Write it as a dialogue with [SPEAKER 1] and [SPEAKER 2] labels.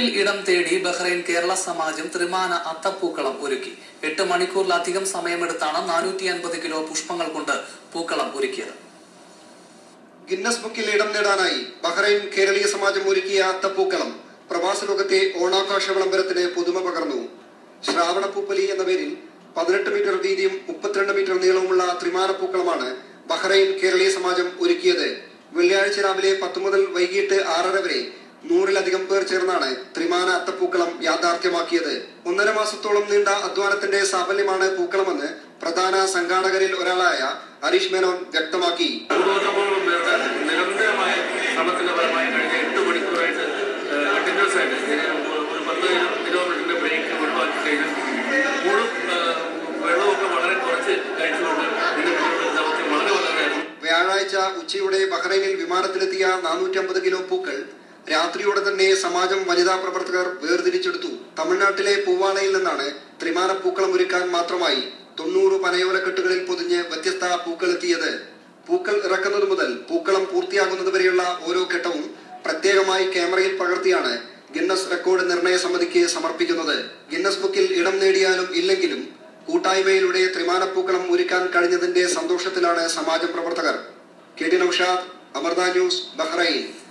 [SPEAKER 1] ബുക്കിൽ ഇടം തേടി ബഹ്റൈൻ കേരള സമാജം ത്രിമാന അത്തപ്പൂക്കളം ഒരുക്കി എട്ട് മണിക്കൂറിലധികം സമയമെടുത്താണ് നാനൂറ്റി അൻപത് കിലോ പുഷ്പങ്ങൾ കൊണ്ട് പൂക്കളം ഒരുക്കിയത്
[SPEAKER 2] ഗിന്നസ് ബുക്കിൽ ഇടം നേടാനായി ബഹ്റൈൻ കേരളീയ സമാജം ഒരുക്കിയ അത്തപ്പൂക്കളം പ്രവാസ ലോകത്തെ ഓണാഘോഷ വിളംബരത്തിന് പുതുമ പകർന്നു ശ്രാവണപ്പൂപ്പലി എന്ന പേരിൽ പതിനെട്ട് മീറ്റർ വീതിയും മുപ്പത്തിരണ്ട് മീറ്റർ നീളവുമുള്ള ത്രിമാന പൂക്കളമാണ് ബഹ്റൈൻ കേരളീയ സമാജം ഒരുക്കിയത് വെള്ളിയാഴ്ച രാവിലെ പത്ത് മുതൽ വൈകിട്ട് ആറര വരെ നൂറിലധികം പേർ ചേർന്നാണ് ത്രിമാന അത്തപ്പൂക്കളം യാഥാർത്ഥ്യമാക്കിയത് ഒന്നര മാസത്തോളം നീണ്ട അധ്വാനത്തിന്റെ സാഫല്യമാണ് പൂക്കളമെന്ന് പ്രധാന സംഘാടകരിൽ ഒരാളായ ഹരീഷ് മേനോൻ വ്യക്തമാക്കി
[SPEAKER 3] നൂറോളം പേരുടെ നിരന്തരമായ ശ്രമത്തിന്റെ ഫലമായി കഴിഞ്ഞ എട്ട് മണിക്കൂറായിട്ട് കണ്ടിന്യൂസ് ആയിട്ട് ഇതിന് ഒരു പത്ത് കിലോമീറ്ററിന്റെ ബ്രേക്ക് ഒഴിവാക്കി കഴിഞ്ഞു കൂടും വെള്ളമൊക്കെ വളരെ കുറച്ച് കഴിച്ചുകൊണ്ട് ഇതിന് മുന്നോട്ട് ദൗത്യം വളരെ വളരെയായിരുന്നു
[SPEAKER 2] വ്യാഴാഴ്ച ഉച്ചയോടെ ബഹ്റൈനിൽ വിമാനത്തിലെത്തിയ നാനൂറ്റി അമ്പത് കിലോ പൂക്കൾ രാത്രിയോടെ തന്നെ സമാജം വനിതാ പ്രവർത്തകർ വേർതിരിച്ചെടുത്തു തമിഴ്നാട്ടിലെ പൂവാളയിൽ നിന്നാണ് ത്രിമാന പൂക്കളം ഒരുക്കാൻ മാത്രമായി തൊണ്ണൂറ് പനയോലക്കെട്ടുകളിൽ പൊതിഞ്ഞ് വ്യത്യസ്ത പൂക്കൾ എത്തിയത് പൂക്കൾ ഇറക്കുന്നത് മുതൽ പൂക്കളം പൂർത്തിയാകുന്നത് വരെയുള്ള ഓരോ ഘട്ടവും പ്രത്യേകമായി ക്യാമറയിൽ പകർത്തിയാണ് ഗിന്നസ് റെക്കോർഡ് നിർണയ സമിതിക്ക് സമർപ്പിക്കുന്നത് ഗിന്നസ് ബുക്കിൽ ഇടം നേടിയാലും ഇല്ലെങ്കിലും കൂട്ടായ്മയിലൂടെ ത്രിമാനപ്പൂക്കളം ഒരുക്കാൻ കഴിഞ്ഞതിന്റെ സന്തോഷത്തിലാണ് സമാജം പ്രവർത്തകർ K T Naushad Amrita news Bahrain